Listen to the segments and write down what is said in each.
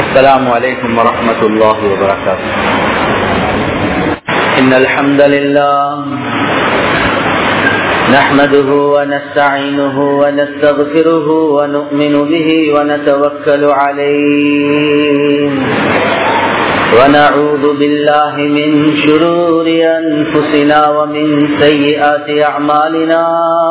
السلام عليكم ورحمة الله وبركاته إن الحمد لله نحمده ونستعينه ونستغفره ونؤمن به ونتوكل عليه ونعوذ بالله من شرور أنفسنا ومن سيئات أعمالنا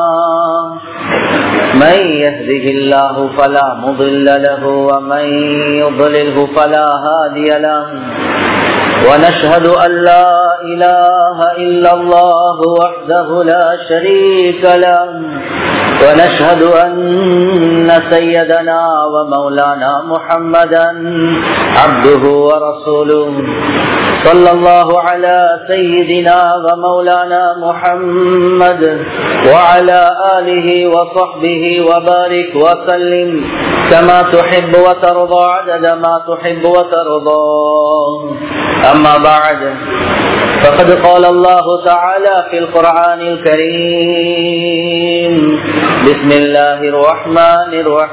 من يهده الله فلا مضل له ومن يضلله فلا هادي له ونشهد أن لا إله إلا الله وحده لا شريك له ونشهد أن سيدنا ومولانا محمدا عبده ورسوله صلى الله على سيدنا ومولانا محمد وعلى آله وصحبه وبارك وسلم كما تحب وترضى عدد ما تحب وترضى أما بعد فقد قال الله تعالى في القرآن الكريم بسم الله الرحمن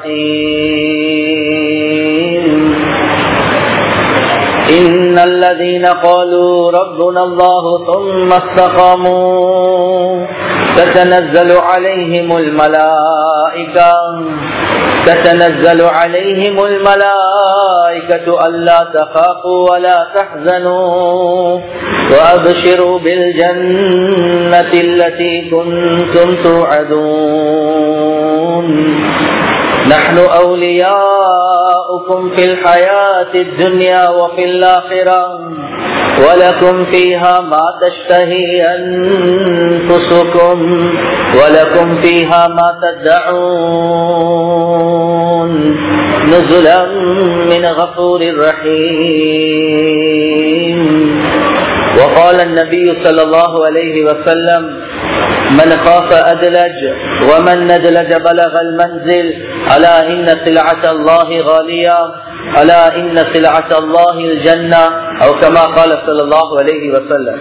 الرحيم إن الذين قالوا ربنا الله ثم استقاموا تتنزل عليهم الملائكة تتنزل عليهم الملائكة ألا تخافوا ولا تحزنوا وأبشروا بالجنة التي كنتم توعدون نحن أولياؤكم في الحياة الدنيا وفي الآخرة ولكم فيها ما تشتهي أنفسكم ولكم فيها ما تدعون نزلا من غفور رحيم وقال النبي صلى الله عليه وسلم من خاف أدلج ومن ندلج بلغ المنزل ألا إن سلعة الله غالية ألا إن سلعة الله الجنة أو كما قال صلى الله عليه وسلم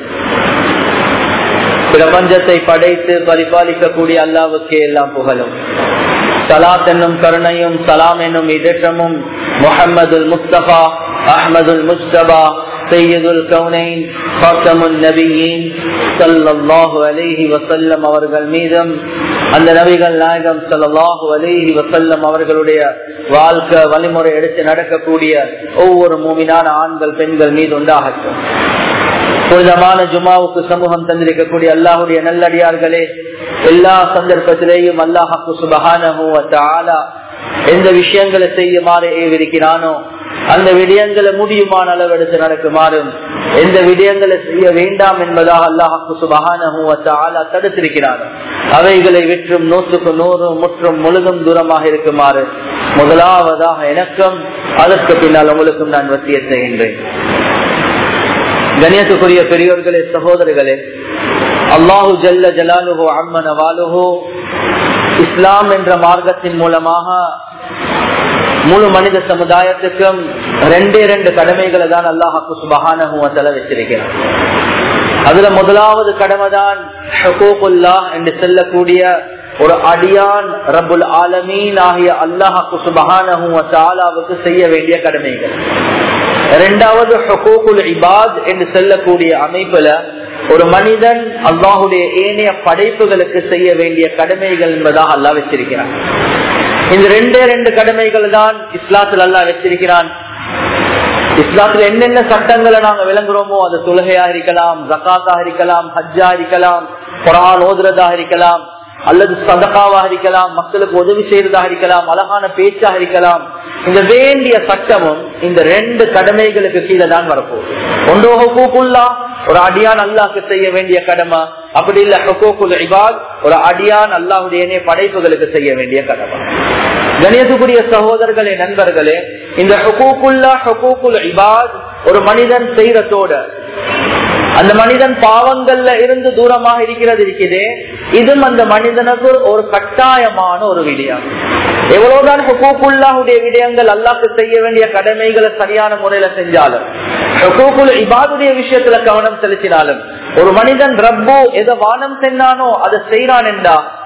பிரபஞ்சத்தை படைத்து பரிபாலிக்கக்கூடிய அல்லாவுக்கே எல்லாம் புகழும் சலாத் என்னும் கருணையும் சலாம் என்னும் இடற்றமும் முகமதுல் முஸ்தபா அஹமதுல் முஸ்தபா சையதுல் கவுனைன் பாத்தமுல் நபியின் சல்லாஹு அலைஹி வசல்லம் அவர்கள் மீதும் அந்த நபிகள் நாயகம் சல்லாஹு அலைஹி வசல்லம் அவர்களுடைய வாழ்க்கை வழிமுறை எடுத்து நடக்கக்கூடிய ஒவ்வொரு மூமினான ஆண்கள் பெண்கள் மீது உண்டாகட்டும் புனிதமான ஜுமாவுக்கு சமூகம் தந்திருக்கக்கூடிய அல்லாஹுடைய நல்லடியார்களே எல்லா சந்தர்ப்பத்திலேயும் அல்லாஹாக்கு சுபகான எந்த விஷயங்களை செய்யுமாறு ஏவிருக்கிறானோ அந்த விடயங்களை முடியுமான அளவு எடுத்து நடக்குமாறும் எந்த விடயங்களை செய்ய வேண்டாம் என்பதாக அல்லாஹாக்கு சுபகான தடுத்திருக்கிறார் அவைகளை விற்றும் நூற்றுக்கு நூறு முற்றும் முழுதும் தூரமாக இருக்குமாறு முதலாவதாக எனக்கும் அதற்கு பின்னால் உங்களுக்கும் நான் வசிய செய்கின்றேன் கணியத்துக்குரிய பெரியோர்களே சகோதரர்களே அல்லாஹு ஜல்ல ஜலாலுஹோ அம்மன வாலுஹோ இஸ்லாம் என்ற மார்க்கத்தின் மூலமாக முழு மனித சமுதாயத்துக்கும் ரெண்டே ரெண்டு கடமைகளை தான் அல்லாஹாக்கு சுபகான வச்சிருக்கிறார் அதுல முதலாவது கடமை தான் என்று சொல்லக்கூடிய ஒரு அடியான் ரபுல் ஆலமீன் ஆகிய அல்லாஹாக்கு சுபகானுக்கு செய்ய வேண்டிய கடமைகள் இரண்டாவது ஹக்கூகுல் இபாத் என்று சொல்லக்கூடிய அமைப்புல ஒரு மனிதன் அல்லாஹுடைய ஏனைய படைப்புகளுக்கு செய்ய வேண்டிய கடமைகள் என்பதாக அல்லா வச்சிருக்கிறான் இந்த ரெண்டே ரெண்டு கடமைகள் தான் இஸ்லாத்தில் அல்லா வச்சிருக்கிறான் இஸ்லாத்துல என்னென்ன சட்டங்களை நாங்க விளங்குறோமோ அது தொழுகையா இருக்கலாம் ஜக்காத்தா இருக்கலாம் ஹஜ்ஜா இருக்கலாம் குரான் ஓதுறதாக இருக்கலாம் அல்லது சதகாவாக இருக்கலாம் மக்களுக்கு உதவி செய்யறதாக இருக்கலாம் அழகான பேச்சாக இருக்கலாம் இந்த வேண்டிய சட்டமும் இந்த ரெண்டு கடமைகளுக்கு கீழே தான் வரப்போகுது ஒன்றோக கூக்குள்ளா ஒரு அடியான் அல்லாஹ்க்கு செய்ய வேண்டிய கடமை அப்படி இல்ல ஹுகூக்குல் இபாத் ஒரு அடியான் அல்லாஹுடைய படைப்புகளுக்கு செய்ய வேண்டிய கடமை கணியத்துக்குரிய சகோதரர்களே நண்பர்களே இந்த ஹுகூக்குல்லா ஹுகூக்குல் இபாத் ஒரு மனிதன் செய்யறதோட அந்த மனிதன் பாவங்கள்ல இருந்து தூரமாக இருக்கிறது இருக்குதே இதுவும் அந்த மனிதனுக்கு ஒரு கட்டாயமான ஒரு விடயம் எவ்வளவுதான் ஹுகூக்குல்லாவுடைய விடயங்கள் அல்லாக்கு செய்ய வேண்டிய கடமைகளை சரியான முறையில செஞ்சாலும் ஹுகூக்குல் இபாதுடைய விஷயத்துல கவனம் செலுத்தினாலும் ஒரு மனிதன் ரப்பு எதை வானம் சென்னானோ அதை செய்யறான் என்றா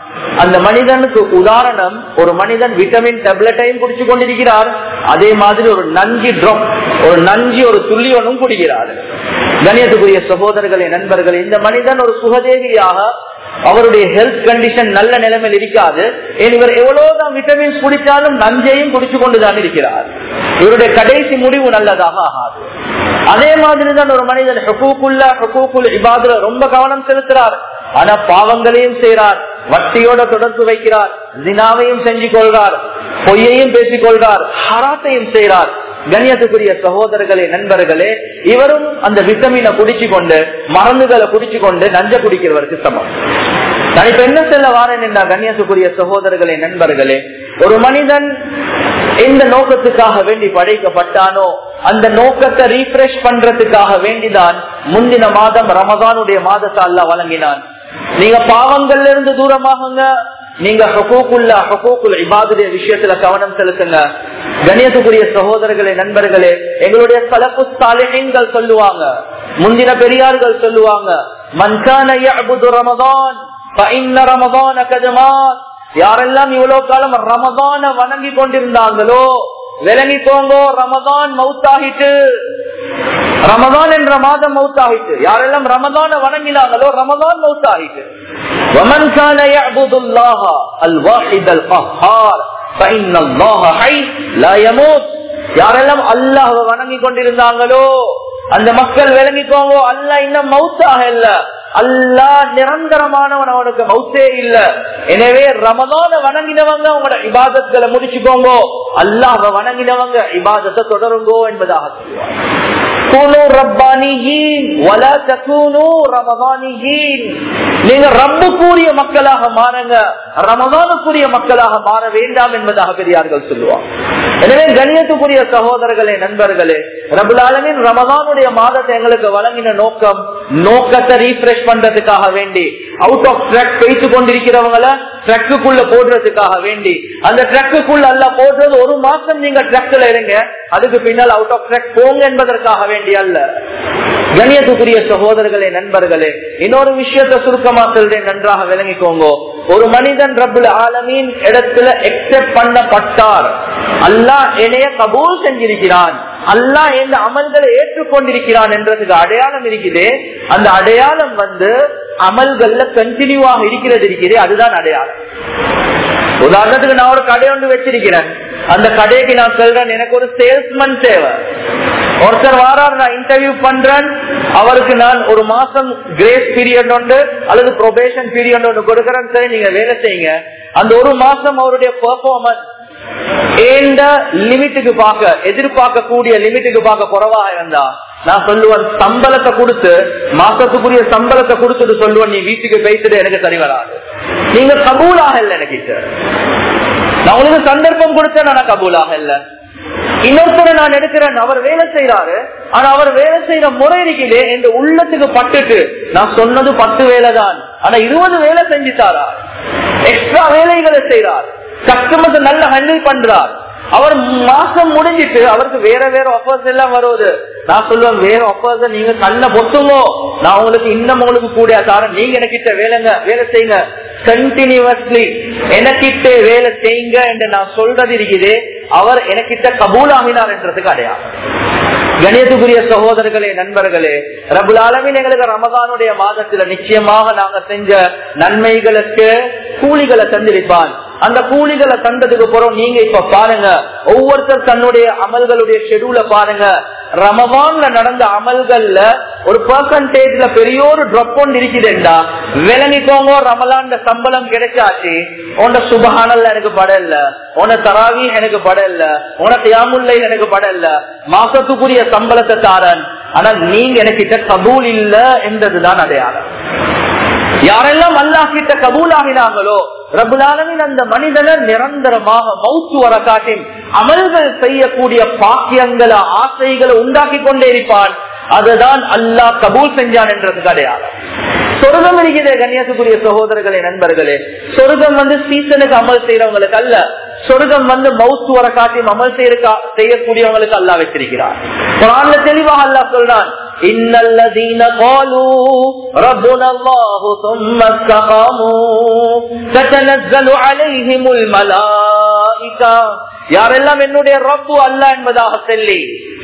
அந்த மனிதனுக்கு உதாரணம் ஒரு மனிதன் விட்டமின் டேப்லெட்டையும் குடிச்சு கொண்டிருக்கிறார் அதே மாதிரி ஒரு நஞ்சு ட்ராப் ஒரு நஞ்சு ஒரு துள்ளி ஒன்றும் குடிக்கிறார் கணியத்துக்குரிய சகோதரர்களே நண்பர்களே இந்த மனிதன் ஒரு சுகதேவியாக அவருடைய ஹெல்த் கண்டிஷன் நல்ல நிலைமையில் இருக்காது ஏன் இவர் எவ்வளவுதான் விட்டமின்ஸ் குடித்தாலும் நஞ்சையும் குடிச்சு கொண்டுதான் இருக்கிறார் இவருடைய கடைசி முடிவு நல்லதாக ஆகாது அதே மாதிரிதான் ஒரு மனிதன் ஹக்கூக்குள்ள ஹக்கூக்குள் இபாதுல ரொம்ப கவனம் செலுத்துறார் ஆனா பாவங்களையும் செய்கிறார் வட்டியோட தொடர்பு வைக்கிறார் தினாவையும் செஞ்சு கொள்றார் பொய்யையும் பேசிக் கொள்றார் ஹராத்தையும் செய்கிறார் கண்ணியத்துக்குரிய சகோதரர்களே நண்பர்களே இவரும் அந்த விட்டமினை குடிச்சு கொண்டு மருந்துகளை குடிச்சு கொண்டு நஞ்ச குடிக்கிறவருக்கு சமம் நான் இப்ப என்ன செல்ல வாரேன் என்றா கண்ணியத்துக்குரிய சகோதரர்களே நண்பர்களே ஒரு மனிதன் எந்த நோக்கத்துக்காக வேண்டி படைக்கப்பட்டானோ அந்த நோக்கத்தை ரீஃப்ரெஷ் பண்றதுக்காக வேண்டிதான் முந்தின மாதம் ரமதானுடைய மாதத்தை அல்ல வழங்கினான் நீங்க பாவங்கள்ல இருந்து தூரமாகுங்க நீங்க ஹக்கூக்குள்ள ஹக்கூக்குல் இபாதுடைய விஷயத்துல கவனம் செலுத்துங்க கணியத்துக்குரிய சகோதரர்களே நண்பர்களே எங்களுடைய சலப்பு சாலைகள் சொல்லுவாங்க முந்தின பெரியார்கள் சொல்லுவாங்க மன்கான ரமதான் ரமதான கஜமான் யாரெல்லாம் இவ்வளவு காலம் ரமதான வணங்கி கொண்டிருந்தாங்களோ விளங்கி போங்கோ ரமதான் மவுத்தாகிட்டு ரமதான் என்ற மாதம் மவுத்தாகிட்டு யாரெல்லாம் ரமதான வணங்கினாங்களோ ரமதான் மவுத்தாகிட்டு ومن كان يعبد الله الواحد القهار فإن الله حي لا يموت யாரெல்லாம் அல்லாஹ் வணங்கி கொண்டிருந்தாங்களோ அந்த மக்கள் விளங்கிக்கோங்க அல்ல இன்னும் மவுத்தாக இல்ல அல்லா நிரந்தரமானவன் அவனுக்கு மவுத்தே இல்ல எனவே ரமதான வணங்கினவங்க உங்களோட இபாதத்களை முடிச்சுக்கோங்க அல்லாஹ் வணங்கினவங்க இபாதத்தை தொடருங்கோ என்பதாக நீங்க ரப்புக்குரிய மக்களாக மாறுங்க ரமதானுக்குரிய மக்களாக மாற வேண்டாம் என்பதாக பெரியார்கள் சொல்லுவாங்க எனவே கணியத்துக்குரிய சகோதரர்களே நண்பர்களே ரபுலாலமின் ரமதானுடைய மாதத்தை எங்களுக்கு வழங்கின நோக்கம் நோக்கத்தை ரீஃப்ரெஷ் பண்றதுக்காக வேண்டி அவுட் ஆஃப் ட்ரக் பேசி கொண்டிருக்கிறவங்கள ட்ரக்குக்குள்ள போடுறதுக்காக வேண்டி அந்த ட்ரக்குக்குள்ள அல்ல போடுறது ஒரு மாசம் நீங்க ட்ரக்ல இருங்க அதுக்கு பின்னால் அவுட் ஆஃப் ட்ரக் போங்க என்பதற்காக வேண்டி அல்ல கணியத்துக்குரிய சகோதரர்களே நண்பர்களே இன்னொரு விஷயத்த சுருக்கமா சொல்றேன் நன்றாக விளங்கிக்கோங்க ஒரு மனிதன் ரபுல் ஆலமீன் இடத்துல எக்ஸெப்ட் பண்ணப்பட்டார் அல்லாஹ் என்னைய கபூல் செஞ்சிருக்கிறான் அல்லாஹ் எந்த அமல்களை ஏற்றுக்கொண்டிருக்கிறான் என்றதுக்கு அடையாளம் இருக்குது அந்த அடையாளம் வந்து அமல்கள்ல கண்டினியூவாக இருக்கிறது இருக்குது அதுதான் அடையாளம் உதாரணத்துக்கு நான் ஒரு கடை ஒன்று வச்சிருக்கிறேன் அந்த கடைக்கு நான் சொல்றேன் எனக்கு ஒரு சேல்ஸ்மேன் தேவை ஒருத்தர் வாரார் நான் இன்டர்வியூ பண்றேன் அவருக்கு நான் ஒரு மாசம் கிரேஸ் பீரியட் உண்டு அல்லது ப்ரொபேஷன் பீரியட் ஒன்று கொடுக்கறேன் சரி நீங்க வேலை செய்யுங்க அந்த ஒரு மாசம் அவருடைய பெர்ஃபார்மன்ஸ் ஏண்ட லிமிட்டுக்கு பார்க்க எதிர்பார்க்க கூடிய லிமிட்டுக்கு பார்க்க குறவா இருந்தா நான் சொல்லுவேன் சம்பளத்தை கொடுத்து மாசத்துக்குரிய சம்பளத்தை கொடுத்துட்டு சொல்லுவேன் நீ வீட்டுக்கு பேசிட்டு எனக்கு சரி வராது நீங்க கபூலாக இல்லை எனக்கு நான் உங்களுக்கு சந்தர்ப்பம் கொடுத்தேன் நான் கபூலாக இல்ல இன்னொருத்தரை நான் எடுக்கிறேன் அவர் வேலை செய்யறாரு ஆனா அவர் வேலை செய்யற முறை இருக்குது என் உள்ளத்துக்கு பட்டுட்டு நான் சொன்னது பத்து வேலை தான் ஆனா இருபது வேலை செஞ்சுட்டாரா எக்ஸ்ட்ரா வேலைகளை செய்யறார் கஸ்டமர்ஸ் நல்ல ஹேண்டில் பண்றார் அவர் மாசம் முடிஞ்சிட்டு அவருக்கு வேற வேற ஆஃபர்ஸ் எல்லாம் வருவது நான் சொல்லுவேன் வேற ஆஃபர்ஸ் நீங்க கண்ண பொத்துங்கோ நான் உங்களுக்கு இன்னும் உங்களுக்கு கூட தாரேன் நீங்க எனக்கிட்ட வேலைங்க வேலை செய்யுங்க கண்டினியூஸ்லி எனக்கிட்ட வேலை செய்யுங்க என்று நான் சொல்றது இருக்குது அவர் எனக்கிட்ட கபூல் ஆகினார் என்றதுக்கு அடையாளம் கணியத்துக்குரிய சகோதரர்களே நண்பர்களே ரபுல் ஆலமின் எங்களுக்கு ரமதானுடைய மாதத்துல நிச்சயமாக நாங்க செஞ்ச நன்மைகளுக்கு கூலிகளை தந்திருப்பான் அந்த கூலிகளை தந்ததுக்கு பிறகு நீங்க இப்ப பாருங்க ஒவ்வொருத்தர் தன்னுடைய அமல்களுடைய ஷெடியூல பாருங்க ரமவான்ல நடந்த அமல்கள்ல ஒரு பர்சன்டேஜ்ல பெரிய ஒரு ட்ராப் கொண்டு இருக்குதுண்டா விளங்கிக்கோங்க ரமலான் சம்பளம் கிடைச்சாச்சு உன சுபஹானல்ல எனக்கு படல உன தராவி எனக்கு படல உன தியாமுல்லை எனக்கு படல மாசத்துக்குரிய சம்பளத்தை தாரன் ஆனா நீங்க எனக்கு கபூல் இல்ல என்றதுதான் அடையாளம் யாரெல்லாம் அல்லாஹ் கிட்ட கபூல் ஆகினாங்களோ ரபுலாலமின் அந்த மனிதனை நிரந்தரமாக மௌத்து வர காட்டி அமல்கள் செய்யக்கூடிய பாக்கியங்களை ஆசைகளை உண்டாக்கி கொண்டே இருப்பான் அதுதான் அல்லாஹ் கபூல் செஞ்சான் என்றதுக்கு அடையாளம் சொர்க்கம் இருக்கிற கன்னியாசுக்குரிய சகோதரர்களே நண்பர்களே சொர்க்கம் வந்து சீசனுக்கு அமல் செய்யறவங்களுக்கு அல்ல சொர்க்கம் வந்து மவுத்து வர காட்டி அமல் செய்ய செய்யக்கூடியவங்களுக்கு அல்லா வச்சிருக்கிறார் குரான்ல தெளிவாக அல்லா சொல்றான் இன்னல்லதீன قالوا ربنا الله ثم استقاموا تتنزل عليهم الملائكه யாரெல்லாம் என்னுடைய ரப்பு அல்ல என்பதாக சொல்லி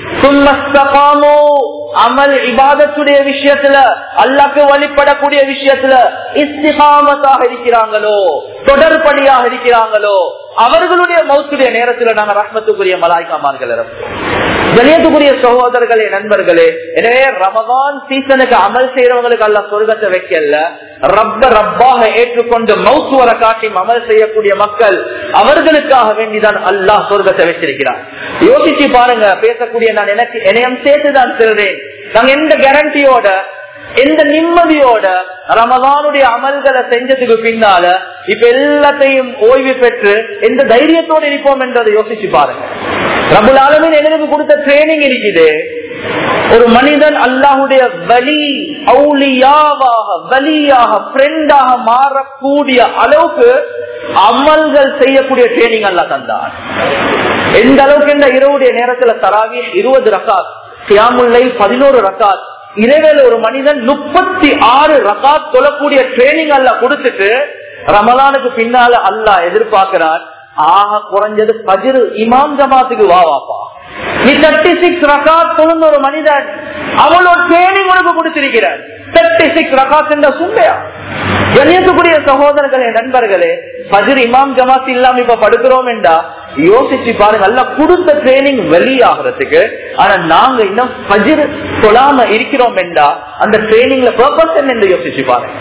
சும்மஸ்தகாமோ அமல் இபாதத்துடைய விஷயத்துல அல்லாக்கு வழிபடக்கூடிய விஷயத்துல இஸ்திகாமத்தாக இருக்கிறாங்களோ தொடர்படியாக இருக்கிறாங்களோ அவர்களுடைய மௌத்துடைய நேரத்துல நாங்க ரஹ்மத்துக்குரிய மலாய்க்காமார்கள் கணியத்துக்குரிய சகோதரர்களே நண்பர்களே எனவே ரமதான் சீசனுக்கு அமல் செய்யறவங்களுக்கு அல்ல சொர்க்கத்தை வைக்கல ரப்ப ரப்பாக ஏற்றுக்கொண்டு மௌத்து வர காட்டி அமல் செய்யக்கூடிய மக்கள் அவர்களுக்காக வேண்டிதான் அல்லாஹ் சொர்க்கத்தை வச்சிருக்கிறார் யோசிச்சு பாருங்க பேசக்கூடிய நான் எனக்கு என்னையும் சேர்த்துதான் சொல்றேன் நாங்க எந்த கேரண்டியோட எந்த நிம்மதியோட ரமதானுடைய அமல்களை செஞ்சதுக்கு பின்னால இப்ப எல்லாத்தையும் ஓய்வு பெற்று எந்த தைரியத்தோட இருப்போம் என்றதை யோசிச்சு பாருங்க ரபுல் ஆலமின் எனக்கு கொடுத்த ட்ரைனிங் இருக்குது ஒரு மனிதன் அல்லாஹுடைய வலி அவுளியாவாக வலியாக ஃப்ரெண்டாக மாறக்கூடிய அளவுக்கு அமல்கள் செய்யக்கூடிய ட்ரைனிங் அல்லா தந்தான் எந்த அளவுக்கு இந்த இரவுடைய நேரத்துல தராவி இருபது ரக்காத் சியாமுல்லை பதினோரு ரக்காத் இரவேல ஒரு மனிதன் முப்பத்தி ஆறு ரகாத் தொழக்கூடிய ட்ரைனிங் அல்ல கொடுத்துட்டு ரமலானுக்கு பின்னால அல்லா எதிர்பார்க்கிறான் ஆக குறைஞ்சது பஜிரு இமாம் ஜமாத்துக்கு வா வாப்பா நீ தேர்ட்டி சிக்ஸ் ரகாத் தொழுந்த ஒரு மனிதன் அவ்வளவு ட்ரைனிங் உனக்கு கொடுத்திருக்கிற தேர்ட்டி சிக்ஸ் ரகாத் என்ற சுண்டையா கணியத்துக்குரிய சகோதரர்களே நண்பர்களே பஜிர் இமாம் ஜமாத் இல்லாம இப்ப படுக்கிறோம் என்றா யோசிச்சு பாருங்க நல்லா கொடுத்த ட்ரைனிங் வெளியாகிறதுக்கு ஆனா நாங்க இன்னும் பஜிர் தொழாம இருக்கிறோம் என்றா அந்த ட்ரைனிங்ல பர்பஸ் என்ன யோசிச்சு பாருங்க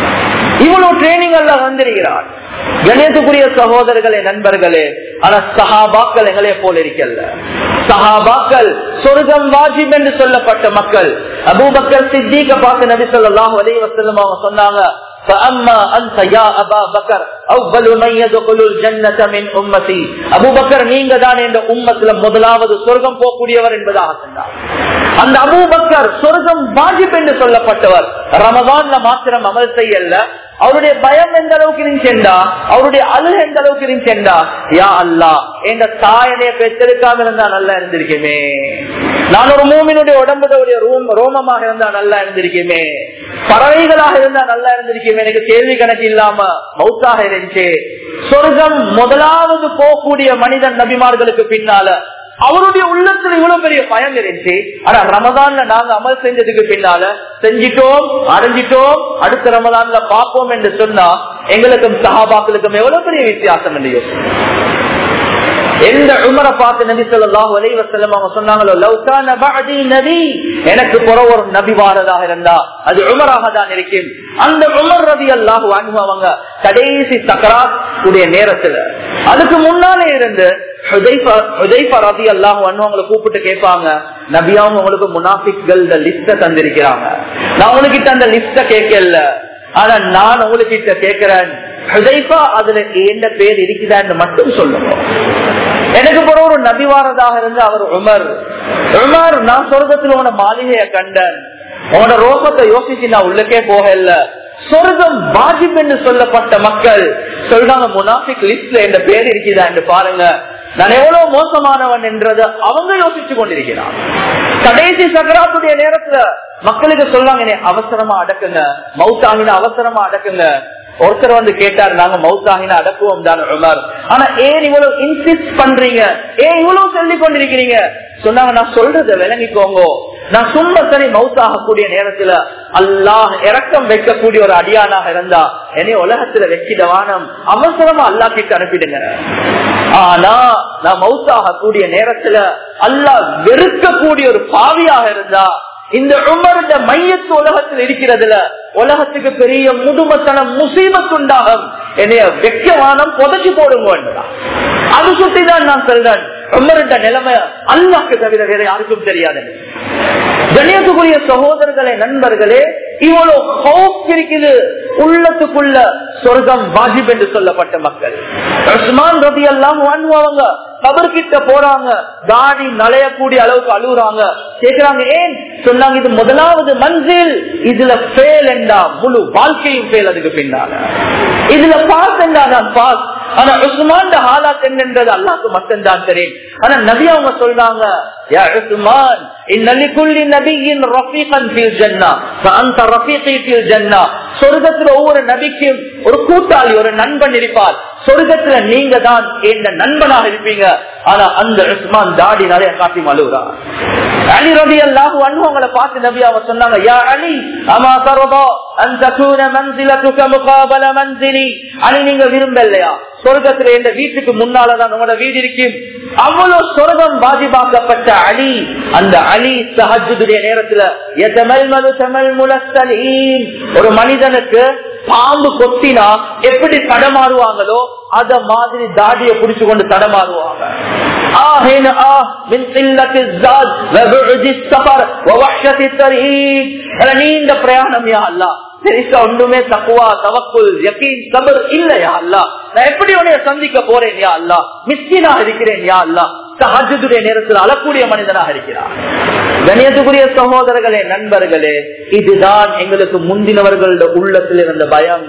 இவ்வளவு ட்ரைனிங் எல்லாம் வந்திருக்கிறார் கணேசக்குரிய சகோதரர்களே நண்பர்களே ஆனா சஹாபாக்கள் எங்களே போல இருக்கல்ல சஹாபாக்கள் சொர்க்கம் வாஜிப் என்று சொல்லப்பட்ட மக்கள் அபூபக்கர் சித்திக பார்த்து நபி சொல்லாஹ் அலி வசல்லம் அவங்க சொன்னாங்க فأما أنت يا أبا بكر أول من يدخل الجنة من أمتي أبو بكر நீங்க தான் என்ற உம்மத்துல முதலாவது சொர்க்கம் போகக்கூடியவர் என்பதாக சொன்னார் அந்த அபூ பக்கர் சொர்க்கம் வாஜிப் என்று சொல்லப்பட்டவர் ரமதான்ல மாத்திரம் அமல் செய்யல அவருடைய பயம் எந்த அளவுக்கு இருந்துச்சேண்டா அவருடைய அல் எந்த அளவுக்கு இருந்துச்சேண்டா யா அல்லா எங்க தாயனைய பெற்றிருக்காம இருந்தா நல்லா இருந்திருக்குமே நான் ஒரு மூமினுடைய உடம்புடைய ரோமமாக இருந்தா நல்லா இருந்திருக்குமே பறவைகளாக இருந்தா நல்லா இருந்திருக்குமே எனக்கு கேள்வி கணக்கு இல்லாம மௌத்தாக இருந்துச்சு சொர்க்கம் முதலாவது போகக்கூடிய மனிதன் நபிமார்களுக்கு பின்னால அவருடைய உள்ளத்துல இவ்வளவு பெரிய பயம் இருந்துச்சு ஆனா ரமதான்ல நாங்க அமல் செஞ்சதுக்கு பின்னால செஞ்சிட்டோம் அடைஞ்சிட்டோம் அடுத்த ரமதான்ல பார்ப்போம் என்று சொன்னா எங்களுக்கும் சகாபாக்களுக்கும் எவ்வளவு பெரிய வித்தியாசம் என்று யோசனை எந்த உமரை பார்த்து நபி சொல்லாஹு அலைவசல்லம் அவங்க சொன்னாங்களோ லவ்கான பஅதி நபி எனக்கு புற ஒரு நபி வாரதாக இருந்தா அது உமராக தான் இருக்கும் அந்த உமர் ரதி அல்லாஹு அவங்க கடைசி சக்கராத் உடைய நேரத்துல அதுக்கு முன்னாலே இருந்து கூப்பிட்டு கேட்பாங்க நபியாவும் உங்களுக்கு முனாபிக்கள் லிஸ்ட தந்திருக்கிறாங்க நான் உங்ககிட்ட அந்த லிஸ்ட கேட்கல ஆனா நான் உங்ககிட்ட கேட்கிறேன் அதுல எந்த பேர் இருக்குதான்னு மட்டும் சொல்லுங்க எனக்கு பிற ஒரு நபிவாரதாக இருந்து அவர் உமர் உமர் நான் சொர்க்கத்தில் உன மாளிகைய கண்டன் உன்னோட ரோகத்தை யோசிச்சு நான் உள்ளக்கே போகல சொர்க்கம் பாஜிப் என்று சொல்லப்பட்ட மக்கள் சொல்றாங்க முனாஃபிக் லிஸ்ட்ல எந்த பேர் இருக்குதா என்று பாருங்க நான் எவ்வளவு மோசமானவன் என்றது அவங்க யோசிச்சு கொண்டிருக்கிறான் கடைசி சக்கராத்துடைய நேரத்துல மக்களுக்கு சொல்றாங்க அவசரமா அடக்குங்க மவுத்தாகின அவசரமா அடக்குங்க ஒருத்தர் வந்து கேட்டார் நாங்க மவுத்தாகின அடக்குவோம் தான் உமர் ஆனா ஏன் இவ்வளவு இன்சிஸ்ட் பண்றீங்க ஏன் இவ்வளவு சொல்லி கொண்டிருக்கிறீங்க சொன்னாங்க நான் சொல்றத விளங்கிக்கோங்க நான் சும்மா சரி மவுத்தாகக்கூடிய நேரத்துல அல்லாஹ் இறக்கம் வைக்கக்கூடிய ஒரு அடியானாக இருந்தா என்னை உலகத்துல வச்சிடவானம் அவசரமா அல்லா கிட்ட அனுப்பிடுங்க ஆனா நான் மவுத்தாகக்கூடிய நேரத்துல அல்லாஹ் வெறுக்கக்கூடிய ஒரு பாவியாக இருந்தா இந்த உமருட மையத்து உலகத்தில் இருக்கிறதுல உலகத்துக்கு பெரிய முதுமத்தனம் முசீமத்துண்டாகும் என்னைய வெக்கவானம் புதைச்சு போடுங்க அது சுட்டிதான் நான் சொல்றேன் உமருட நிலைமை அல்லாக்கு தவிர வேற யாருக்கும் தெரியாது கணியத்துக்குரிய சகோதரர்களே நண்பர்களே இவ்வளவு ஹோப் இருக்குது உள்ளத்துக்குள்ள சொர்க்கம் வாஜிப் என்று சொல்லப்பட்ட மக்கள் உஸ்மான் ரபி எல்லாம் வாங்குவாங்க கபர்கிட்ட போறாங்க தாடி நலையக்கூடிய அளவுக்கு அழுகுறாங்க கேக்குறாங்க ஏன் சொன்னாங்க இது முதலாவது மஞ்சில் இதுல ஃபேல் என்றா முழு வாழ்க்கையும் ஃபேல் அதுக்கு பின்னால இதுல பாஸ் என்றா நான் பாஸ் ஆனா உஸ்மான் ஹாலாத் என்னன்றது அல்லாஹ்க்கு மட்டும்தான் தெரியும் ஆனா நபி அவங்க சொல்றாங்க யா உஸ்மான் இன்ன லிகுல்லி நபியின் ரஃபீகன் ஃபில் ஜன்னah ஃபஅன்த ரஃபீகி ஃபில் ஜன்னah சொர்க்கத்துல ஒவ்வொரு நபிக்கும் ஒரு கூட்டாளி ஒரு நண்பன் இருப்பார் சொர்க்கத்துல நீங்க தான் என்ன நண்பனாக இருப்பீங்க ஆனா அந்த உஸ்மான் தாடி நிறைய காட்டி மழுவுறா அலி ரபி அல்லாஹு அவங்களை பார்த்து நபி அவங்க சொன்னாங்க யா அலி அமா தரதா அன் தகூன மன்சிலத்துக முகாபல மன்சிலி அலி நீங்க விரும்பலையா சொர்க்கத்துல எந்த வீட்டுக்கு முன்னாலதான் உங்களோட வீடு இருக்கும் அவ்வளவு சொர்க்கம் பாதிபாக்கப்பட்ட அலி அந்த அலி சஹஜுடைய நேரத்துல எதமல் மது தமிழ் முலசலீம் ஒரு மனிதனுக்கு பாம்பு கொத்தினா எப்படி தடமாறுவாங்களோ அத மாதிரி தாடிய புடிச்சு கொண்டு தடமாறுவாங்க ஆஹின் ஆ மின் கில்லத்தி الزاد وبعد السفر ووحشة الطريق நீண்ட பிரயாணம் யா அல்லாஹ் பெருசா ஒன்றுமே தக்குவா தவக்குள் யக்கீன் சபர் இல்லையா அல்லா நான் எப்படி உனைய சந்திக்க போறேன் யா அல்லா மிஸ்கினாக இருக்கிறேன் யா அல்லா சஹஜுடைய நேரத்தில் அழக்கூடிய மனிதனாக இருக்கிறார் கணியத்துக்குரிய சகோதரர்களே நண்பர்களே இதுதான் எங்களுக்கு முந்தினவர்களோட உள்ளத்தில் இருந்த பயம்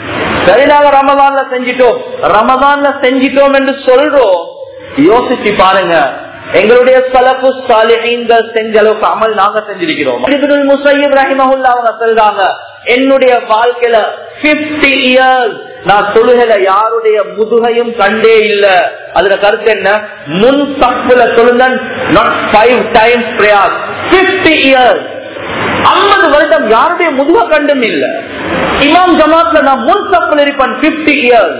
சரி நாங்க ரமதான்ல செஞ்சிட்டோம் ரமதான்ல செஞ்சிட்டோம் என்று சொல்றோம் யோசிச்சு பாருங்க எங்களுடைய சலப்பு சாலிஹீன்கள் செஞ்ச அளவுக்கு அமல் நாங்க செஞ்சிருக்கிறோம் முசையீப் ரஹிமஹுல்லா அவங்க சொல்றாங்க என்னுடைய வாழ்க்கையில பிப்டி இயர்ஸ் நான் தொழுகல யாருடைய முதுகையும் கண்டே இல்ல அதுல கருத்து என்ன முன் தப்புல சொல்லுங்க not five times prayers fifty years ஐம்பது வருடம் யாருடைய முதுக கண்டும் இல்ல இமாம் ஜமாத்ல நான் முன் தப்புல இருப்பேன் பிப்டி இயர்ஸ்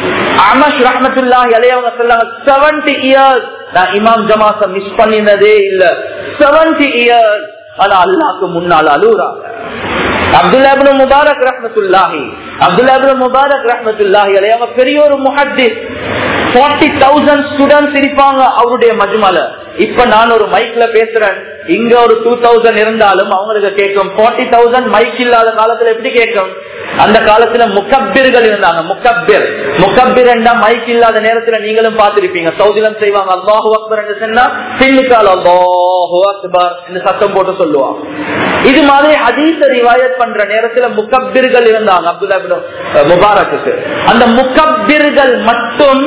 அமஷ் ரஹமத்துல்லா இளையவங்க சொல்லாங்க செவன்டி இயர்ஸ் நான் இமாம் ஜமாத்த மிஸ் பண்ணினதே இல்ல செவன்டி இயர்ஸ் ஆனா அல்லாக்கு முன்னால் அழுகுறாங்க அப்துல்லாபின் முபாரக் ரஹமத்துல்லாஹி அப்துல்லாபின் முபாரக் ரஹமத்துல்லாஹி அலைய பெரிய ஒரு முஹத்திஸ் ஃபார்ட்டி தௌசண்ட் ஸ்டூடெண்ட்ஸ் இருப்பாங்க அவருடைய மஜ்மால இப்ப நான் ஒரு மைக்ல பேசுறேன் இங்க ஒரு டூ தௌசண்ட் இருந்தாலும் அவங்களுக்கு கேட்கும் ஃபார்ட்டி தௌசண்ட் மைக் இல்லாத காலத்துல எப்படி கேட்கும் அந்த காலத்துல முக்கப்பிர்கள் இருந்தாங்க முக்கப்பிர் முக்கப்பிர் என்றா மைக் இல்லாத நேரத்துல நீங்களும் பார்த்திருப்பீங்க சவுதிலம் செய்வாங்க அல்லாஹு அக்பர் என்று சொன்னா பின்னுக்கால் அல்லாஹு அக்பர் என்று சத்தம் போட்டு சொல்லுவாங்க இது மாதிரி ஹதீச ரிவாயத் பண்ற நேரத்துல முக்கப்பிர்கள் இருந்தாங்க அப்துல்லா முபாரக்கு அந்த முக்கப்பிர்கள் மட்டும்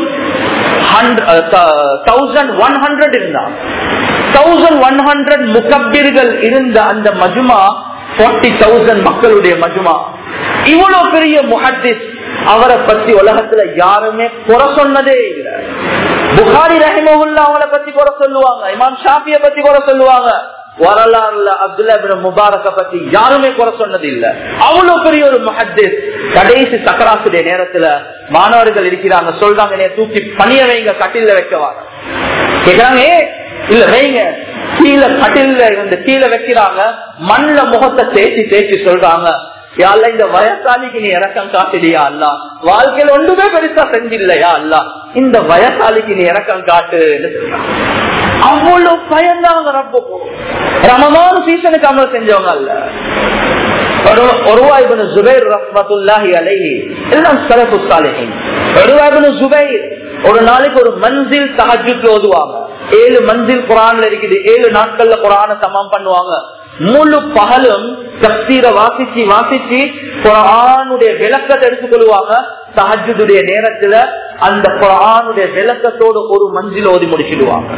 தௌசண்ட் ஒன் ஹண்ட்ரட் இருந்தாங்க தௌசண்ட் ஒன் ஹண்ட்ரட் முகப்பிர்கள் இருந்த அந்த மஜுமா ஃபார்ட்டி தௌசண்ட் மக்களுடைய மஜுமா இவ்வளவு பெரிய முஹத்திஸ் அவரை பத்தி உலகத்துல யாருமே குறை சொன்னதே இல்லை புகாரி ரஹிமவுல்லா அவங்கள பத்தி குறை சொல்லுவாங்க இமாம் ஷாஃபிய பத்தி குறை சொல்லுவாங்க வரலாறுல அப்துல்லா முபாரக்க பத்தி யாருமே குறை சொன்னது இல்ல அவ்வளவு பெரிய ஒரு முஹத்திஸ் கடைசி சக்கராசுடைய நேரத்துல மாணவர்கள் இருக்கிறாங்க சொல்றாங்க என்னைய தூக்கி பணிய வைங்க கட்டில வைக்கவா கேக்குறாங்க இல்ல வைங்க கீழே கட்டில இருந்து கீழே வைக்கிறாங்க மண்ல முகத்தை தேய்ச்சி தேய்ச்சி சொல்றாங்க யாழ்ல இந்த வயசாலிக்கு நீ இறக்கம் காட்டுறியா அல்ல வாழ்க்கையில ஒன்றுமே பெருசா செஞ்சில்லையா அல்ல இந்த வயசாலிக்கு நீ இறக்கம் காட்டு அவ்வளவு பயந்தாங்க ரொம்ப ரமமான சீசனுக்கு அமல் செஞ்சவங்க அல்ல ஒருவாய்பனு ஜுபைர் ரஹ்மத்துல்லாஹி அலைஹி எல்லாம் சலஃபு சாலிஹின் ஒருவாய்பனு ஜுபைர் ஒரு நாளைக்கு ஒரு மன்சில் தஹஜுக்கு ஓதுவாங்க ஏழு மன்சில் குரான்ல இருக்குது ஏழு நாட்கள்ல குரான சமம் பண்ணுவாங்க முழு பகலும் தப்சீரை வாசிச்சு வாசிச்சு குரானுடைய விளக்கத்தை எடுத்துக்கொள்வாங்க தஹஜுடைய நேரத்துல அந்த குரானுடைய விளக்கத்தோடு ஒரு மஞ்சில் ஓதி முடிச்சிடுவாங்க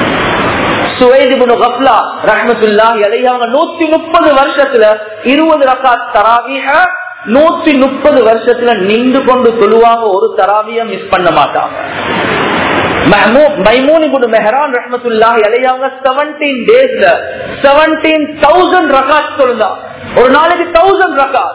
நூத்தி முப்பது வருஷத்துல இருபது ரக்காத் தராவிக நூத்தி முப்பது வருஷத்துல நின்று கொண்டு சொல்லுவாங்க ஒரு தராவிய மிஸ் பண்ண மாட்டாங்க ஒரு நாளைக்கு தௌசண்ட் ரகாத்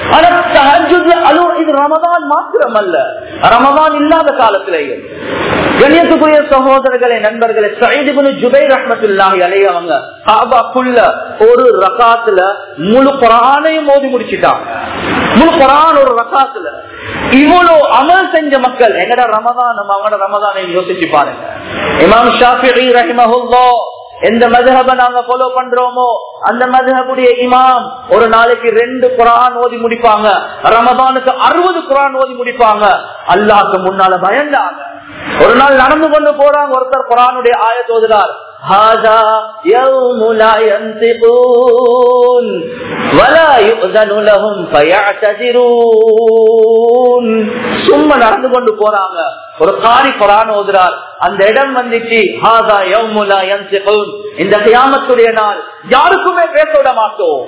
இது ரமதான் மாத்திரம் அல்ல ரமதான் இல்லாத காலத்திலேயும் கண்ணியத்துக்குரிய சகோதரர்களே நண்பர்களே சைதுபுனு ஜுபை ரஹமத்துல்லாஹி அலையவங்க காபாக்குள்ள ஒரு ரகாத்துல முழு குரானையும் மோதி முடிச்சிட்டாங்க முழு குரான் ஒரு ரகாத்துல இவ்வளவு அமல் செஞ்ச மக்கள் எங்கட ரமதான் நம்ம அவங்களோட ரமதானை யோசிச்சு பாருங்க இமாம் ஷாஃபி ரஹிமஹுல்லோ எந்த மதுஹப நாங்க ஃபாலோ பண்றோமோ அந்த மதுஹபுடைய இமாம் ஒரு நாளைக்கு ரெண்டு குரான் ஓதி முடிப்பாங்க ரமதானுக்கு அறுபது குரான் ஓதி முடிப்பாங்க அல்லாஹ்க்கு முன்னால பயந்தாங்க ஒரு நாள் நடந்து கொண்டு போறாங்க ஒருத்தர் குரானுடைய ஆயத்தோதுறார் هذا يوم لا ينطقون ولا يؤذن لهم فيعتذرون சும்மா நடந்து கொண்டு போறாங்க ஒரு காரி குரான் ஓதுறார் அந்த இடம் வந்துச்சு ஹாதா யௌமுலா யன்சிகூன் இந்த கியாமத்துடைய நாள் யாருக்குமே பேச விட மாட்டோம்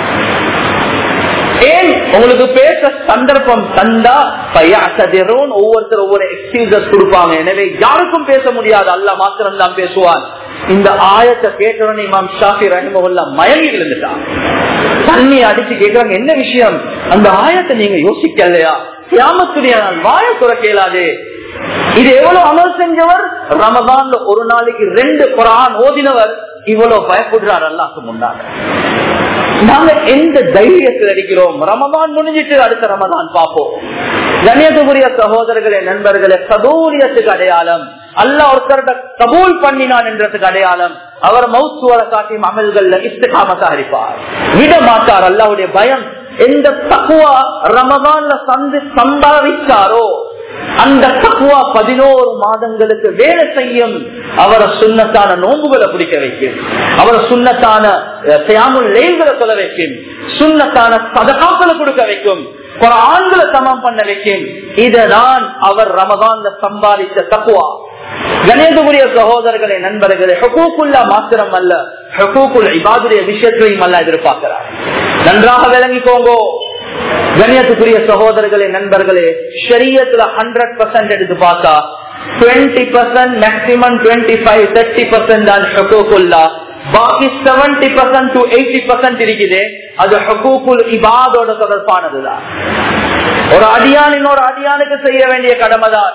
ஏன் உங்களுக்கு பேச சந்தர்ப்பம் தந்தா பையாசதிரோன் ஒவ்வொருத்தர் ஒவ்வொரு எக்ஸ்கியூசஸ் கொடுப்பாங்க எனவே யாருக்கும் பேச முடியாது அல்ல மாத்திரம் தான் பேசுவான் இந்த ஆயத்தை கேட்டவன் இமாம் ஷாஃபி ரஹிமஹுல்லா மயங்கி விழுந்துட்டான் தண்ணி அடிச்சு கேட்கிறாங்க என்ன விஷயம் அந்த ஆயத்தை நீங்க யோசிக்கலையா கியாமத்துடைய நாள் வாய துறக்கலாதே இது எவ்வளவு அமல் செஞ்சவர் ரமதான்ல ஒரு நாளைக்கு ரெண்டு குரான் ஓதினவர் இவ்வளவு பயப்படுறார் அல்லாக்கு முன்னாங்க நாங்க எந்த தைரியத்தில் அடிக்கிறோம் ரமதான் முடிஞ்சிட்டு அடுத்த ரமதான் பார்ப்போம் கண்ணியத்துக்குரிய சகோதரர்களே நண்பர்களே கபூலியத்துக்கு அடையாளம் அல்ல ஒருத்தர்கிட்ட கபூல் பண்ணினான் என்றதுக்கு அடையாளம் அவர் மௌத்துவர காட்டியும் அமல்கள்ல இஸ்திகாமத்தா இருப்பார் விட மாட்டார் அல்லாவுடைய பயம் எந்த தக்குவா ரமதான்ல சந்து சம்பாதிச்சாரோ அந்த தக்குவா பதினோரு மாதங்களுக்கு வேலை செய்யும் அவரை சுண்ணத்தான நோம்புகளை பிடிக்க வைக்கும் அவரை சுண்ணத்தான தியாமுல் லேல்களை சொல்ல வைக்கும் சுண்ணத்தான சதகாக்களை கொடுக்க வைக்கும் ஆண்களை சமம் பண்ண வைக்கும் இததான் அவர் ரமதான்ல சம்பாதித்த தக்குவா கணேசகுரிய சகோதரர்களே நண்பர்களே ஹக்கூக்குல்லா மாத்திரம் அல்ல ஹக்கூக்குல் இபாதுடைய விஷயத்தையும் அல்ல எதிர்பார்க்கிறார் நன்றாக விளங்கிக்கோங்க கண்ணியத்துக்குரிய சகோதரர்களே நண்பர்களே ஷரியத்துல ஹண்ட்ரட் பர்சன்ட் எடுத்து பார்த்தா twenty percent maximum twenty five thirty percent தான் ஹக்கூக்குல்லா பாக்கி seventy percent to eighty percent இருக்குது அது ஹக்கூக்குல் இபாதோட தொடர்பானதுதான் ஒரு அடியான் இன்னொரு அடியானுக்கு செய்ய வேண்டிய கடமை தான்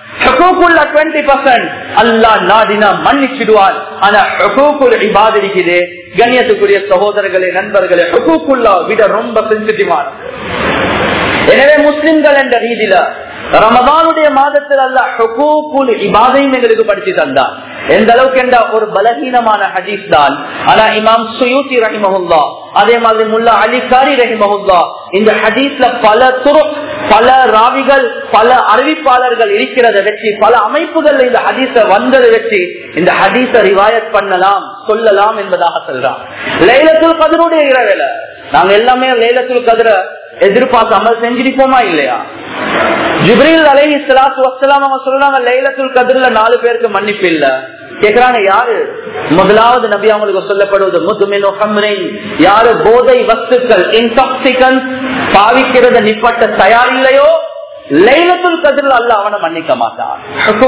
கண்ணியத்துக்குரிய சகோதரர்களே நண்பர்களே விட ரொம்ப சென்சிட்டிவான எனவே முஸ்லிம்கள் என்ற ரீதியில ரமதானுடைய மாதத்தில் அல்ல ஹக்கூக்குல் இபாதையும் எங்களுக்கு படிச்சு தந்தான் எந்த அளவுக்கு என்ற ஒரு பலகீனமான ஹதீஸ் தான் ஆனா இமாம் சுயூசி ரஹிமஹுல்லா அதே மாதிரி முல்லா அலிகாரி ரஹிமஹுல்லா இந்த ஹதீஸ்ல பல துரு பல ராவிகள் பல அறிவிப்பாளர்கள் இருக்கிறத வச்சு பல அமைப்புகள் இந்த ஹதீஸ வந்ததை வச்சு இந்த ஹதீஸ ரிவாயத் பண்ணலாம் சொல்லலாம் என்பதாக சொல்றான் லைலத்துல் கதருடைய இரவேல நாங்க எல்லாமே லைலத்துல் கதிர எதிர்பார்த்து அமல் செஞ்சிருப்போமா இல்லையா ஜிப்ரீல் அலை இஸ்லாத்து வசலாம் அவங்க சொல்றாங்க லைலத்துல் கதிரில நாலு பேருக்கு மன்னிப்பு இல்ல கேக்குறாங்க யாரு முதலாவது நபி அவங்களுக்கு சொல்லப்படுவது முதுமின் யாரு போதை வஸ்துக்கள் இன்டாக்சிகன் பாவிக்கிறத நிப்பட்ட தயார் இல்லையோ லைலத்துல் கதிரில் அல்ல அவனை மன்னிக்க மாட்டான்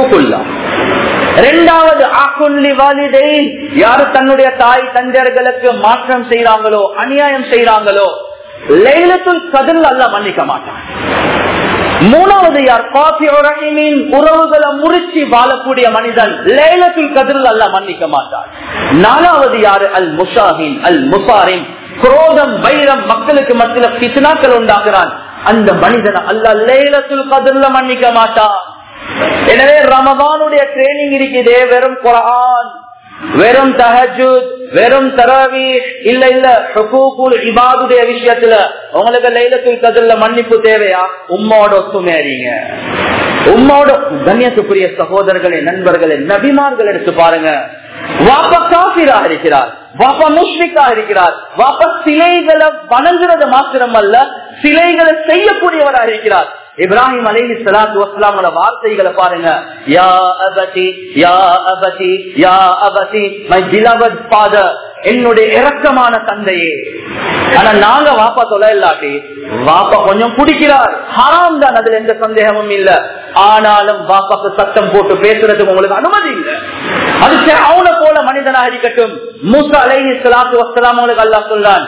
இரண்டாவது ஆக்குள்ளி வாலிதை யாரு தன்னுடைய தாய் தந்தையர்களுக்கு மாற்றம் செய்யறாங்களோ அநியாயம் செய்யறாங்களோ லைலத்துல் கதிரில் அல்ல மன்னிக்க மாட்டான் மூணாவது யார் காஃபியோரகிமின் உறவுகளை முறிச்சு வாழக்கூடிய மனிதன் லேலத்துல் கதிரில் அல்ல மன்னிக்க மாட்டார் நாலாவது யாரு அல் முஷாஹின் அல் முசாரின் குரோதம் வைரம் மக்களுக்கு மத்தியில பிசினாக்கள் உண்டாக்குறான் அந்த மனிதன் அல்ல லேலத்துல் கதிரில் மன்னிக்க மாட்டான் எனவே ரமதானுடைய ட்ரைனிங் இருக்குதே வெறும் குரான் வெறும் தஹஜுத் வெறும் தராவி இல்ல இல்ல இபாதுடைய விஷயத்துல உங்களுக்கு லைலத்துல் கதிரில மன்னிப்பு தேவையா உம்மோட ஒத்துமையறீங்க உம்மோட கண்ணியத்துக்குரிய சகோதரர்களே நண்பர்களே நபிமார்கள் எடுத்து பாருங்க வாப்பா காபிராக இருக்கிறார் வாப்பா முஷ்ரிக்காக இருக்கிறார் வாப்பா சிலைகளை வணங்குறது மாத்திரம் அல்ல சிலைகளை செய்யக்கூடியவராக இருக்கிறார் இப்ராஹிம் அலி சலாத்து வஸ்லாமோட வார்த்தைகளை பாருங்க யா அபதி யா அபதி யா அபதி மை பிலவட் ஃபாதர் என்னுடைய இரக்கமான தந்தையே ஆனா நாங்க வாப்பா தொலை இல்லாட்டி வாப்பா கொஞ்சம் குடிக்கிறார் ஹராம் தான் அதுல எந்த சந்தேகமும் இல்ல ஆனாலும் வாப்பாக்கு சத்தம் போட்டு பேசுறதுக்கு உங்களுக்கு அனுமதி இல்லை அது அவனை போல மனிதனாக இருக்கட்டும் மூசா அலை சலாத்து வசலாம் உங்களுக்கு அல்லா சொல்றான்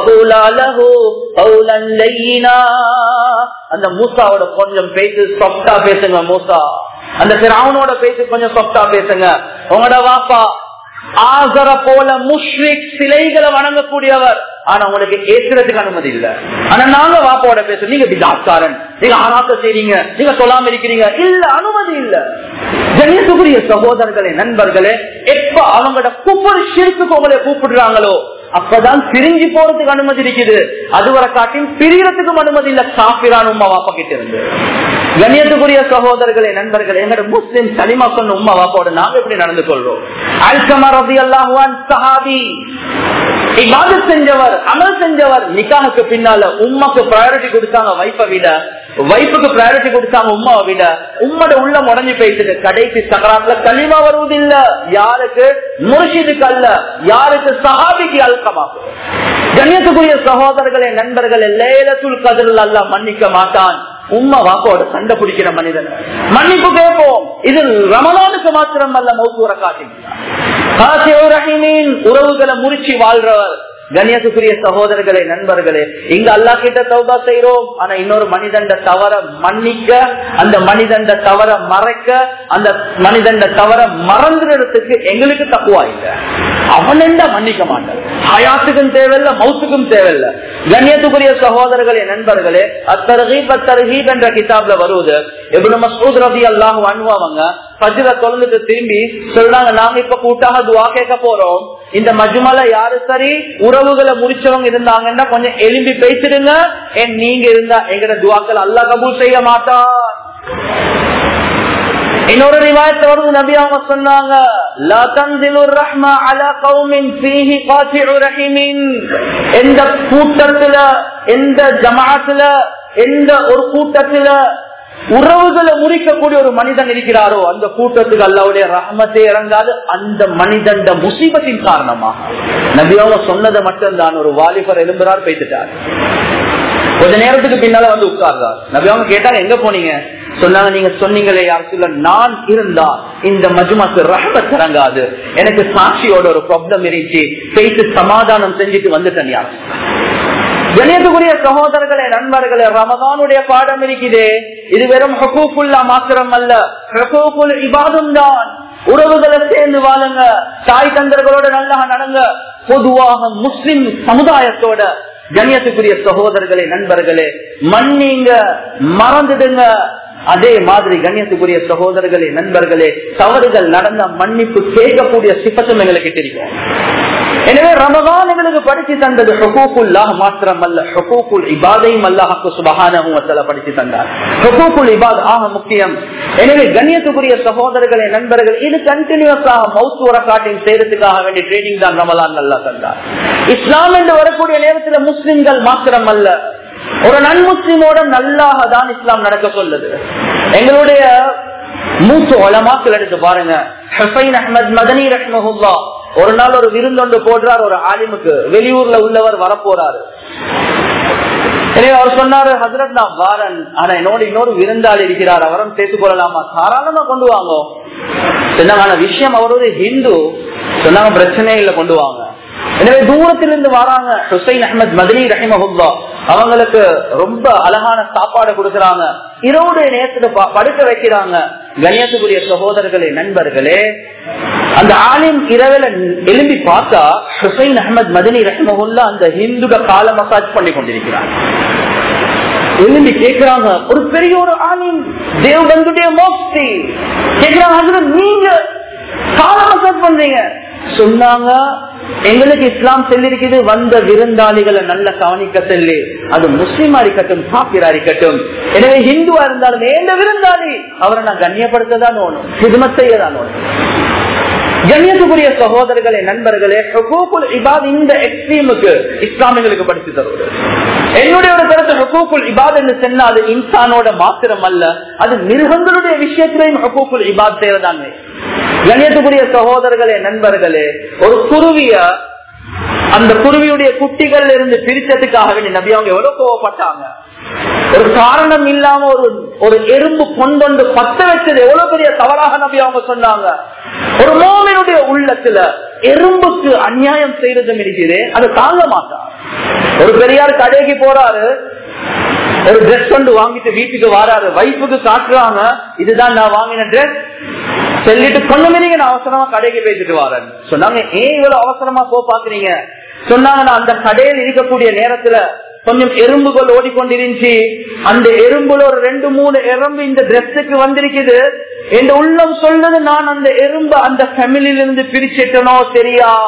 அந்த மூசாவோட கொஞ்சம் பேசு சொப்டா பேசுங்க மூசா அந்த அவனோட பேசி கொஞ்சம் சொப்டா பேசுங்க உங்களோட வாப்பா ஆசர போல முஷ்ரிக் சிலைகளை வணங்கக்கூடியவர் ஆனா உங்களுக்கு ஏற்கிறதுக்கு அனுமதி இல்ல ஆனா நாங்க வாப்பாவோட பேச நீங்க பிதாக்காரன் நீங்க ஆராக்க செய்றீங்க நீங்க சொல்லாம இருக்கிறீங்க இல்ல அனுமதி இல்ல கணேசகுரிய சகோதரர்களே நண்பர்களே எப்ப அவங்களோட கூப்பிடு ஷிர்க்கு உங்களை கூப்பிடுறாங்களோ அப்பதான் பிரிஞ்சு போறதுக்கு அனுமதி இருக்குது அதுவரை காட்டியும் பிரியறதுக்கும் அனுமதி இல்ல காபிரான் உமா வாப்பா கிட்ட இருந்து கண்ணியத்துக்குரிய சகோதரர்களே நண்பர்களே எங்களோட முஸ்லிம் சலிமா சொன்ன உமா வாப்பாவோட நாங்க எப்படி நடந்து கொள்றோம் அல்கமர் ரவி அல்லாஹுவான் சஹாபி இபாதத் செஞ்சவர் அமல் செஞ்சவர் நிக்காவுக்கு பின்னால உம்மாக்கு ப்ரையாரிட்டி கொடுத்தாங்க வைப்பை விட வைப்புக்கு ப்ரையாரிட்டி கொடுத்தாங்க உம்மாவை விட உம்மோட உள்ள முடஞ்சு போயிட்டு கடைசி சகராத்துல களிமா வருவதில்ல யாருக்கு முர்ஷிதுக்கு அல்ல யாருக்கு சஹாபிக்கு அல்கமாக்கும் கண்ணியத்துக்குரிய சகோதரர்களே நண்பர்களே லேலத்துல் கதிரில் அல்ல மன்னிக்க மாட்டான் உம்மா வாப்போட சண்டை பிடிக்கிற மனிதன் மன்னிப்பு கேட்போம் இது ரமலானுக்கு மாத்திரம் அல்ல மௌத்தூர காட்டி உறவுகளை முறிச்சு வாழ்றவர் கண்ணியத்துக்குரிய சகோதரர்களே நண்பர்களே இங்க அல்லா கிட்ட தௌபா செய்யறோம் ஆனா இன்னொரு மனிதண்ட தவற மன்னிக்க அந்த மனிதண்ட தவற மறைக்க அந்த மனிதண்ட தவற மறந்துறதுக்கு எங்களுக்கு தக்குவா இல்ல அவன் என்ன மன்னிக்க மாட்டான் ஹயாத்துக்கும் தேவையில்ல மவுத்துக்கும் தேவையில்ல கண்ணியத்துக்குரிய சகோதரர்களே நண்பர்களே அத்தரகீப் அத்தரகீப் என்ற கிதாப்ல வருவது எப்படி மசூத் ரவி அல்லாஹ் அனுபவங்க பஜ்ர தொலைந்துட்டு திரும்பி சொல்றாங்க நாங்க இப்ப கூட்டாக துவா கேட்க போறோம் இந்த மஜுமல யாரு சரி உறவுகளை முடிச்சவங்க இருந்தாங்கன்னா கொஞ்சம் எலும்பி பேசிடுங்க நீங்க இருந்தா எங்கட துவாக்கள் அல்லா கபூல் செய்ய மாட்டான் இன்னொரு ரிவாயத்தை வருது நபி அவங்க சொன்னாங்க எந்த கூட்டத்துல எந்த ஜமாத்துல எந்த ஒரு கூட்டத்துல உறவுகளை முறிக்கக்கூடிய ஒரு மனிதன் இருக்கிறாரோ அந்த கூட்டத்துக்கு அல்லாவுடைய ரஹமத்தை இறங்காது அந்த மனிதன் முசீபத்தின் காரணமாக நபி அவங்க சொன்னதை மட்டும்தான் ஒரு வாலிபர் எழும்புறார் பேசிட்டார் கொஞ்ச நேரத்துக்கு பின்னால வந்து உட்கார்றார் நபி அவங்க கேட்டாங்க எங்க போனீங்க சொன்னாங்க நீங்க சொன்னீங்களே யார் சொல்ல நான் இருந்தா இந்த மஜுமாக்கு ரஹமத் இறங்காது எனக்கு சாட்சியோட ஒரு ப்ராப்ளம் இருந்துச்சு பேசி சமாதானம் செஞ்சுட்டு வந்துட்டேன் யார் கணியத்துக்குரிய சகோதரர்களே நண்பர்களே ரமதானுடைய பாடம் இருக்குதே இது வெறும் ஹக்கூக்குல்லா மாத்திரம் அல்ல ஹக்கூக்குல் இபாதும் தான் உறவுகளை சேர்ந்து வாழுங்க தாய் தந்தர்களோட நல்லா நடங்க பொதுவாக முஸ்லிம் சமுதாயத்தோட கண்ணியத்துக்குரிய சகோதரர்களே நண்பர்களே மன்னிங்க மறந்துடுங்க அதே மாதிரி கண்ணியத்துக்குரிய சகோதரர்களே நண்பர்களே தவறுகள் நடந்த மன்னிப்பு கேட்கக்கூடிய சிப்பத்தம் எங்களுக்கு தெரியும் எனவே ரமதான் எங்களுக்கு படிச்சு தந்தது ஹொகூக்குல்லாஹ் மாத்திரம் அல்ல ஹொகூக்குல் இபாதையும் அல்லாஹாக்கு சுபகான படிச்சு தந்தார் ஹொகூக்குல் இபாத் ஆக முக்கியம் எனவே கண்ணியத்துக்குரிய சகோதரர்களே நண்பர்கள் இது கண்டினியூஸாக மௌத்துவர காட்டின் செய்யறதுக்காக வேண்டிய ட்ரைனிங் தான் ரமலான் நல்லா தந்தார் இஸ்லாம் என்று வரக்கூடிய நேரத்தில் முஸ்லிம்கள் மாத்திரம் அல்ல ஒரு நன்முஸ்லிமோட நல்லாக தான் இஸ்லாம் நடக்க சொல்லுது எங்களுடைய மூச்சு ஒலமாக்கள் எடுத்து பாருங்க ஹசைன் அஹமத் மதனி ரஹ்மஹுல்லா ஒரு நாள் ஒரு விருந்தொண்டு போடுறார் ஒரு ஆலிமுக்கு வெளியூர்ல உள்ளவர் வரப்போறாரு எனவே அவர் சொன்னாரு ஹசரத் நான் வாரன் ஆனா என்னோட இன்னொரு விருந்தாளி இருக்கிறார் அவரும் சேர்த்துக் கொள்ளலாமா தாராளமா கொண்டு வாங்க சொன்னாங்க விஷயம் அவர் ஒரு ஹிந்து சொன்னாங்க பிரச்சனையே இல்லை கொண்டு வாங்க எனவே தூரத்திலிருந்து வராங்க ஹுசைன் அஹமத் மதனி ரஹிமஹுல்லா அவங்களுக்கு ரொம்ப அழகான சாப்பாடு கொடுக்கறாங்க இரவுடைய நேரத்துல படுக்க வைக்கிறாங்க கணியத்துக்குரிய சகோதரர்களே நண்பர்களே அந்த ஆலிம் இரவில எழும்பி பார்த்தா ஹுசைன் அஹமத் மதனி ரஹிமஹுல்லா அந்த ஹிந்துட கால மசாஜ் பண்ணி கொண்டிருக்கிறாங்க எழும்பி கேக்குறாங்க ஒரு பெரிய ஒரு ஆலிம் தேவபந்துடைய மோக்தி கேக்குறாங்க நீங்க கால மசாஜ் பண்றீங்க சொன்னாங்க எங்களுக்கு இஸ்லாம் சொல்லிருக்குது வந்த விருந்தாளிகளை நல்ல கவனிக்க சொல்லி அது முஸ்லீமா இருக்கட்டும் காப்பிரா இருக்கட்டும் எனவே ஹிந்துவா இருந்தாலும் எந்த விருந்தாளி அவரை நான் கண்ணியப்படுத்ததான் ஓணும் சிதுமத் செய்யதான் ஓணும் கண்ணியத்துக்குரிய சகோதரர்களே நண்பர்களே இபாத் இந்த எக்ஸ்ட்ரீமுக்கு இஸ்லாமியர்களுக்கு படித்து தருவது என்னுடைய ஒரு கருத்து ஹக்கூக்குல் இபாத் என்று சொன்னா அது இன்சானோட மாத்திரம் அல்ல அது மிருகங்களுடைய விஷயத்திலையும் ஹக்கூக்குல் இபாத் தேவைதானே கண்ணியத்துக்குரிய சகோதரர்களே நண்பர்களே ஒரு குருவிய அந்த குருவியுடைய குட்டிகள் இருந்து பிரிச்சதுக்காக வேண்டிய நபி அவங்க எவ்வளவு கோவப்பட்டாங்க ஒரு காரணம் இல்லாம ஒரு ஒரு எறும்பு கொண்டு பத்த வச்சது எவ்வளவு பெரிய தவறாக நபி அவங்க சொன்னாங்க ஒரு மோமினுடைய உள்ளத்துல எறும்புக்கு அநியாயம் செய்யறதும் இருக்குது அது தாங்க மாட்டான் ஒரு பெரியார் கடைக்கு போறாரு ஒரு ட்ரெஸ் கொண்டு வாங்கிட்டு வீட்டுக்கு வராரு வைஃபுக்கு காட்டுறாங்க இதுதான் நான் வாங்கின ட்ரெஸ் சொல்லிட்டு கொஞ்சம் நான் அவசரமா கடைக்கு போயிட்டு வரேன் சொன்னாங்க ஏன் இவ்வளவு அவசரமா போ பாக்குறீங்க சொன்னாங்க நான் அந்த கடையில் இருக்கக்கூடிய நேரத்துல கொஞ்சம் எறும்புகள் ஓடிக்கொண்டிருந்துச்சு அந்த எறும்புல ஒரு ரெண்டு மூணு எறும்பு இந்த ட்ரெஸ்ஸுக்கு வந்திருக்குது என் உள்ளம் சொல்றது நான் அந்த எறும்பு அந்த ஃபேமிலியில இருந்து பிரிச்சிட்டனோ சரியா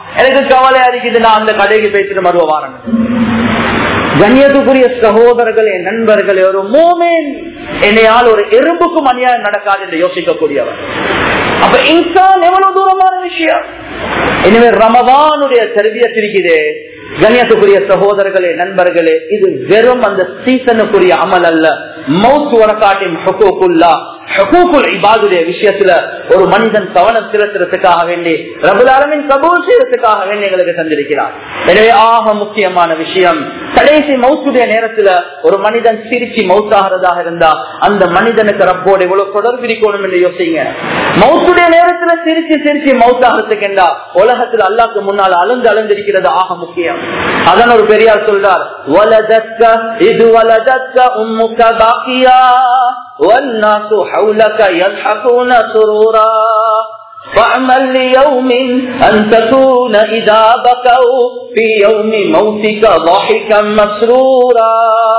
எனக்கு கவலையா இருக்குது நான் அந்த கடைக்கு பேசிட்டு மறுவ வாரேன் கண்ணியத்துக்குரிய சகோதரர்களே நண்பர்களே ஒரு மோமேன் என்னையால் ஒரு எறும்புக்கும் அநியாயம் நடக்காது என்று யோசிக்கக்கூடியவர் அப்ப இன்சான் எவ்வளவு தூரமான விஷயம் எனவே ரமதானுடைய தெருவியத் இருக்குதே கண்ணியத்துக்குரிய சகோதரர்களே நண்பர்களே இது வெறும் அந்த சீசனுக்குரிய அமல் அல்ல மவுத் வரக்காட்டின் ஹொக்கோக்குல்லா ஹொக்கோக்குல் இபாதுடைய விஷயத்துல ஒரு மனிதன் கவனம் செலுத்துறதுக்காக வேண்டி ரபுலாலமின் கபூல் செய்யறதுக்காக வேண்டி எங்களுக்கு தந்திருக்கிறார் எனவே ஆக முக்கியமான விஷயம் கடைசி மவுத்துடைய நேரத்துல ஒரு மனிதன் சிரிச்சு மவுத்தாகிறதாக இருந்தா அந்த மனிதனுக்கு ரப்போடு எவ்வளவு தொடர்பு இருக்கணும் என்று யோசிங்க மவுத்துடைய நேரத்துல சிரிச்சு சிரிச்சு மவுத்தாகிறதுக்கு என்றா உலகத்துல அல்லாக்கு முன்னால் அழுந்து அழுந்திருக்கிறது ஆக முக்கியம் அதன் ஒரு பெரியார் சொல்றார் வலதக்க இது வலதக்க உம்முக்க பாக்கியா والناس حولك يضحكون سرورا فاعمل ليوم أن تكون إذا بكوا في يوم موتك ضاحكا مسرورا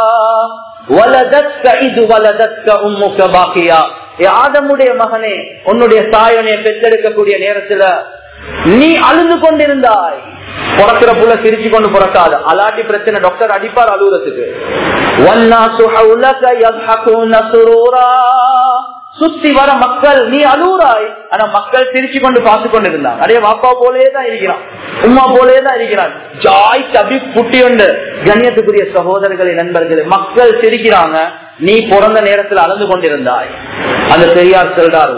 ولدتك إذ ولدتك أمك باقيا ஆதமுடைய மகனே உன்னுடைய தாயனைய பெற்றெடுக்கக்கூடிய நேரத்துல நீ அழுது கொண்டிருந்தாய் பிறக்கிற புள்ள சிரிச்சு கொண்டு பிறக்காது அலாட்டி பிரச்சனை டாக்டர் அடிப்பார் அலுவலத்துக்கு சுத்தி வர மக்கள் நீ அழுறாய் ஆனா மக்கள் சிரிச்சு கொண்டு பார்த்து கொண்டு இருந்தாங்க அதே வாப்பா போலே தான் இருக்கிறான் உமா போலே தான் இருக்கிறான் ஜாய் தபி புட்டி உண்டு கண்ணியத்துக்குரிய சகோதரர்களே நண்பர்களே மக்கள் சிரிக்கிறாங்க நீ பிறந்த நேரத்தில் அழந்து கொண்டிருந்தாய் அந்த பெரியார் சொல்றார்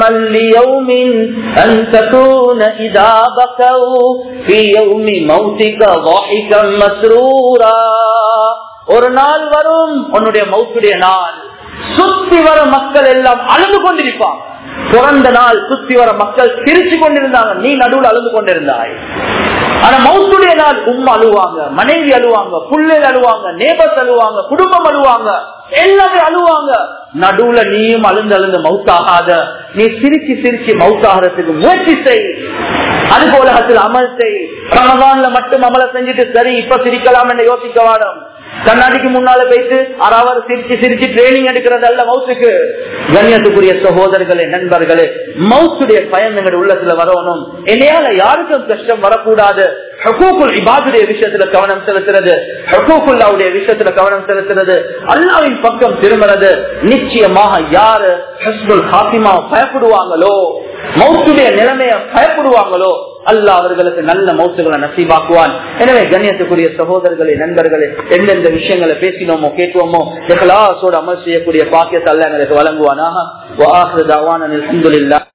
ஒரு நாள் வரும் உன்னுடைய மௌத்துடைய நாள் சுத்தி வர மக்கள் எல்லாம் அழுது கொண்டிருப்பாங்க பிறந்த நாள் சுத்தி வர மக்கள் சிரிச்சு கொண்டிருந்தாங்க நீ நடுவில் அழுது கொண்டிருந்தாய் ஆனா மௌத்துடைய நாள் உம்மா அழுவாங்க மனைவி அழுவாங்க புள்ளைகள் அழுவாங்க நேபஸ் அழுவாங்க குடும்பம் அழுவாங்க எல்லாமே அழுவாங்க நடுவுல நீயும் அழுந்து அழுந்து மவுத்தாகாத நீ சிரிச்சு சிரிச்சு மவுத்தாகிறதுக்கு முயற்சி செய் அதுக்கு உலகத்தில் அமல் செய் ரமதான்ல மட்டும் அமல செஞ்சுட்டு சரி இப்ப சிரிக்கலாம் என்று யோசிக்க வாடம் கண்ணாடிக்கு முன்னால போயிட்டு அறாவது சிரிச்சு சிரிச்சு ட்ரைனிங் எடுக்கிறது அல்ல மவுத்துக்கு கண்ணியத்துக்குரிய சகோதரர்களே நண்பர்களே மவுத்துடைய பயன் எங்களுடைய உள்ளத்துல வரணும் என்னையால யாருக்கும் கஷ்டம் வரக்கூடாது இபாதுடைய விஷயத்துல கவனம் செலுத்துறது ஹக்கூக்குல்லாவுடைய விஷயத்துல கவனம் செலுத்துறது அல்லாவின் பக்கம் திரும்புறது நிச்சயமாக யாரு ஹஸ்புல் ஹாத்திமா பயப்படுவாங்களோ மௌத்துடைய நிலைமைய பயப்படுவாங்களோ அல்லாஹ் அவர்களுக்கு நல்ல மௌத்துகளை நசீபாக்குவான் எனவே கண்ணியத்துக்குரிய சகோதரர்களே நண்பர்களே எந்தெந்த விஷயங்களை பேசினோமோ கேட்போமோ எகலாசோடு அமல் செய்யக்கூடிய பாக்கியத்தை அல்ல எங்களுக்கு வழங்குவானாக